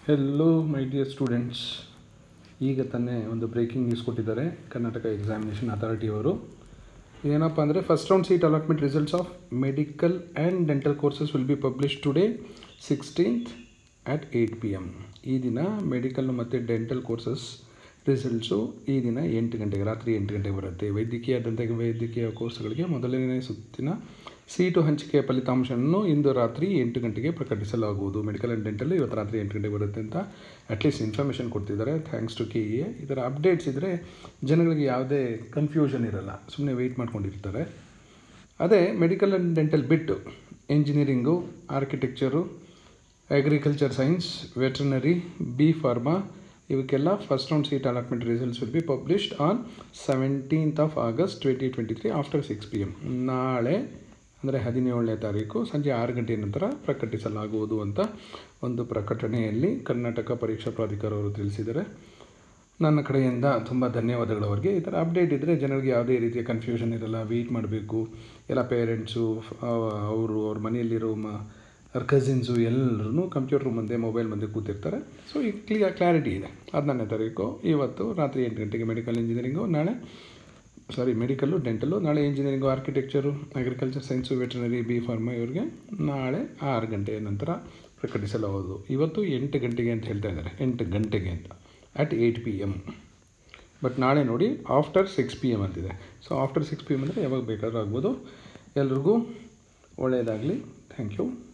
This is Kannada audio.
ಹೆಲೋ ಮೈ ಡಿಯರ್ ಸ್ಟೂಡೆಂಟ್ಸ್ ಈಗ ತಾನೇ ಒಂದು ಬ್ರೇಕಿಂಗ್ ನ್ಯೂಸ್ ಕೊಟ್ಟಿದ್ದಾರೆ ಕರ್ನಾಟಕ ಎಕ್ಸಾಮಿನೇಷನ್ ಅಥಾರಿಟಿಯವರು ಏನಪ್ಪ ಅಂದರೆ first round seat allotment results of medical and dental courses will be publish today sixteenth at eight P M ಈ ದಿನ ಮೆಡಿಕಲ್ ಮತ್ತು ಡೆಂಟಲ್ ಕೋರ್ಸಸ್ ರಿಸಲ್ಟ್ಸು ಈ ದಿನ ಎಂಟು ಗಂಟೆಗೆ ರಾತ್ರಿ ಎಂಟು ಗಂಟೆಗೆ ಬರುತ್ತೆ ವೈದ್ಯಕೀಯ ದಂತ ವೈದ್ಯಕೀಯ ಕೋರ್ಸ್ಗಳಿಗೆ ಮೊದಲನೇ ಸುತ್ತಿನ ಸೀಟು ಹಂಚಿಕೆಯ ಫಲಿತಾಂಶವನ್ನು ಇಂದು ರಾತ್ರಿ ಎಂಟು ಗಂಟೆಗೆ ಪ್ರಕಟಿಸಲಾಗುವುದು ಮೆಡಿಕಲ್ ಆ್ಯಂಡ್ ಡೆಂಟಲ್ ಇವತ್ತು ರಾತ್ರಿ ಎಂಟು ಗಂಟೆಗೆ ಬರುತ್ತೆ ಅಂತ ಅಟ್ಲೀಸ್ಟ್ ಇನ್ಫಾರ್ಮೇಷನ್ ಕೊಡ್ತಿದ್ದಾರೆ ಥ್ಯಾಂಕ್ಸ್ ಟು ಕೆ ಇ ಇದರ ಅಪ್ಡೇಟ್ಸ್ ಇದ್ದರೆ ಜನಗಳಿಗೆ ಯಾವುದೇ ಕನ್ಫ್ಯೂಷನ್ ಇರಲ್ಲ ಸುಮ್ಮನೆ ವೆಯ್ಟ್ ಮಾಡ್ಕೊಂಡಿರ್ತಾರೆ ಅದೇ ಮೆಡಿಕಲ್ ಆ್ಯಂಡ್ ಡೆಂಟಲ್ ಬಿಟ್ಟು engineering architecture agriculture science veterinary B pharma ಇವಕ್ಕೆಲ್ಲ first round seat allotment results will be published on seventeenth of August twenty twenty three after six P M ನಾಳೆ ಅಂದರೆ ಹದಿನೇಳನೇ ತಾರೀಕು ಸಂಜೆ ಆರು ಗಂಟೆಯ ನಂತರ ಪ್ರಕಟಿಸಲಾಗುವುದು ಅಂತ ಒಂದು ಪ್ರಕಟಣೆಯಲ್ಲಿ ಕರ್ನಾಟಕ ಪರೀಕ್ಷಾ ಪ್ರಾಧಿಕಾರ ಅವರು ತಿಳಿಸಿದ್ದಾರೆ ನನ್ನ ಕಡೆಯಿಂದ ತುಂಬ ಧನ್ಯವಾದಗಳು ಅವರಿಗೆ ಈ ಥರ ಅಪ್ಡೇಟ್ ಇದ್ದರೆ ಜನರಿಗೆ ಯಾವುದೇ ರೀತಿಯ ಕನ್ಫ್ಯೂಷನ್ ಇರಲ್ಲ ವೆಯ್ಟ್ ಮಾಡಬೇಕು ಎಲ್ಲ ಪೇರೆಂಟ್ಸು ಅವರು ಅವ್ರ ಮನೆಯಲ್ಲಿರೋ ಮ ಅವ್ರ ಕಸಿನ್ಸು ಎಲ್ಲರೂ ಕಂಪ್ಯೂಟರ್ ಮುಂದೆ ಮೊಬೈಲ್ ಮುಂದೆ ಕೂತಿರ್ತಾರೆ ಸೊ ಈಗ ಕ್ಲಿಯರ್ ಕ್ಲಾರಿಟಿ ಇದೆ ಹದಿನಾರನೇ ತಾರೀಕು ಇವತ್ತು ರಾತ್ರಿ ಎಂಟು ಗಂಟೆಗೆ ಮೆಡಿಕಲ್ ಇಂಜಿನಿಯರಿಂಗು ನಾಳೆ ಸಾರಿ ಮೆಡಿಕಲ್ಲು ಡೆಂಟಲ್ಲು ನಾಳೆ engineering architecture agriculture science veterinary B pharma ಇವರಿಗೆ ನಾಳೆ ಆರು ಗಂಟೆಯ ನಂತರ ಪ್ರಕಟಿಸಲಾಗುವುದು ಇವತ್ತು ಎಂಟು ಗಂಟೆಗೆ ಅಂತ ಹೇಳ್ತಾ ಇದ್ದಾರೆ ಎಂಟು ಗಂಟೆಗೆ ಅಂತ at eight P M but ನಾಳೆ ನೋಡಿ ಆಫ್ಟರ್ ಸಿಕ್ಸ್ ಪಿ ಎಮ್ ಅಂತಿದೆ so after six P M ಅಂದರೆ ಯಾವಾಗ ಬೇಕಾದರೂ ಆಗ್ಬೋದು ಎಲ್ರಿಗೂ ಒಳ್ಳೆಯದಾಗಲಿ ಥ್ಯಾಂಕ್ ಯು